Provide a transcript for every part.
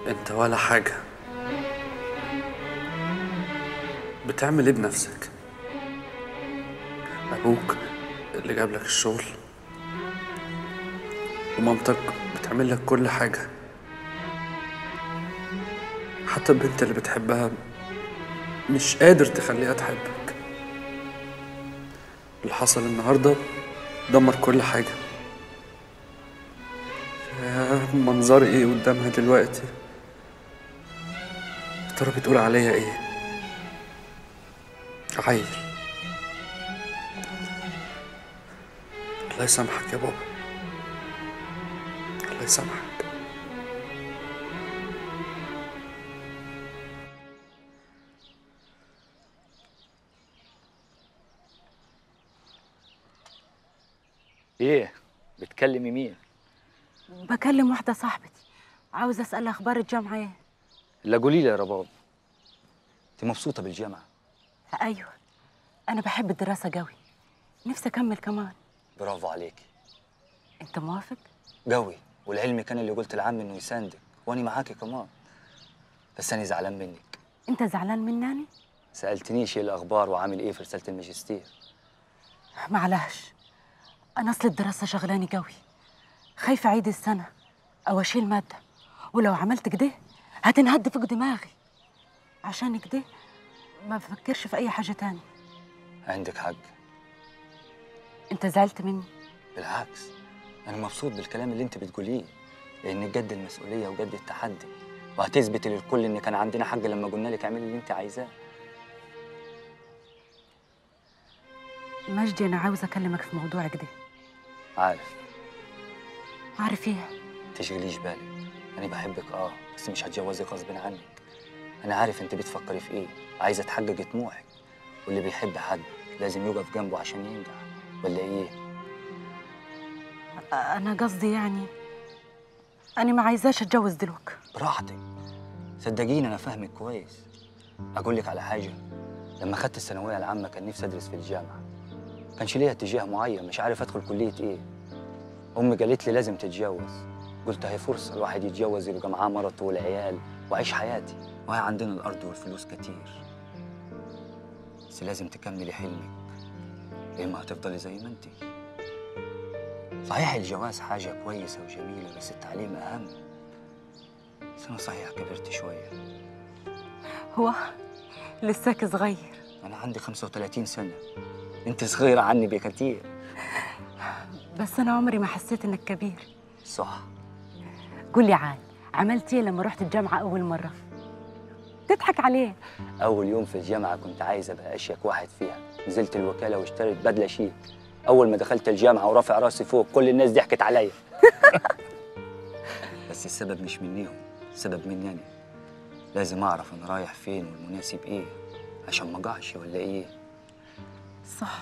انت ولا حاجة بتعمل ايه بنفسك ابوك اللي جاب لك الشغل ومامتك بتعمل لك كل حاجة حتى البنت اللي بتحبها مش قادر تخليها تحبك اللي حصل النهاردة دمر كل حاجة يا منظري ايه قدامها دلوقتي يا ترى بتقول عليا ايه عيل الله يسامحك يا بابا الله يسامحك ايه بتكلمي مين بكلم واحدة صاحبتي عاوزة أسأل أخبار الجامعة إيه؟ لا قولي لي يا رباب انت مبسوطه بالجامعه أيوة أنا بحب الدراسة قوي نفسي أكمل كمان برافو عليكي أنت موافق؟ قوي والعلم كان اللي قلت لعمي انه يساندك واني معاكي كمان بس انا زعلان منك أنت زعلان مناني؟ سالتنيش ايه الاخبار وعامل ايه في رساله الماجستير معلش أنا أصل الدراسة شغلاني قوي خايفة أعيد السنة أو أشيل مادة ولو عملت كده هتنهد فوق دماغي عشان كده ما بفكرش في أي حاجة تاني عندك حق أنت زعلت مني بالعكس انا مبسوط بالكلام اللي انت بتقوليه لانك قد المسؤوليه وقد التحدي وهتثبتي للكل ان كان عندنا حق لما قلنا لك اعملي اللي انت عايزاه مجدي أنا عاوزة أكلمك في موضوع كده عارف عارف إيه؟ تشغليش بالك انا بحبك اه بس مش هتجوزك غصب عنك انا عارف انت بتفكري في ايه عايزه تحققي طموحك واللي بيحب حد لازم يقف جنبه عشان ينجح ولا ايه أنا قصدي يعني أنا ما عايزاش أتجوز دلوقتي براحتك صدقيني انا فاهمك كويس اقول لك على حاجه لما خدت الثانويه العامه كان نفسي ادرس في الجامعه كانش ليا اتجاه معين مش عارف ادخل كليه ايه امي قالت لي لازم تتجوز قلت هي فرصه الواحد يتجوز يبقى معاه مرته والعيال واعيش حياتي وهي عندنا الارض والفلوس كتير بس لازم تكملي حلمك يا اما هتفضلي زي ما انت صحيح الجواز حاجه كويسه وجميله بس التعليم اهم بس انا صحيح كبرت شويه هو لساك صغير انا عندي 35 سنه انت صغيره عني بكتير بس أنا عمري ما حسيت إنك كبير صح قول لي عاد عملت إيه لما رحت الجامعة أول مرة؟ تضحك عليه اول يوم في الجامعه كنت عايز ابقى اشيك واحد فيها نزلت الوكاله واشتريت بدله شيك اول ما دخلت الجامعه ورافع راسي فوق كل الناس ضحكت عليا بس السبب مش منيهم السبب مني انا لازم اعرف انا رايح فين والمناسب ايه عشان ما اقعش ولا ايه صح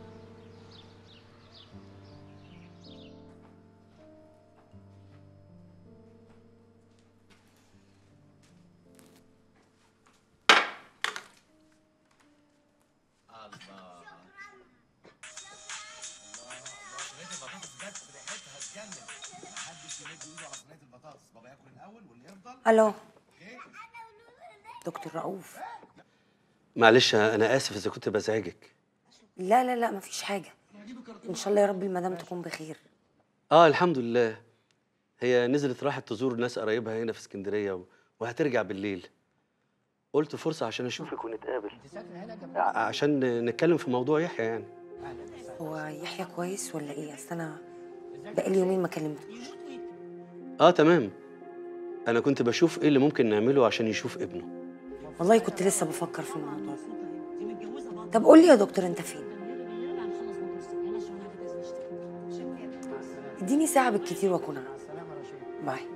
الو دكتور رؤوف معلش انا اسف اذا كنت بزعجك لا لا لا مفيش حاجه ان شاء الله يا رب المدام تكون بخير اه الحمد لله هي نزلت راحت تزور ناس قرايبها هنا في اسكندريه و... وهترجع بالليل قلت فرصه عشان اشوفك ونتقابل ع- عشان نتكلم في موضوع يحيى يعني هو يحيى كويس ولا ايه اصل انا بقالي يومين ما كلمتوش اه تمام انا كنت بشوف ايه اللي ممكن نعمله عشان يشوف ابنه والله كنت لسه بفكر في الموضوع طب قول لي يا دكتور انت فين اديني ساعه بالكتير واكون عارفه باي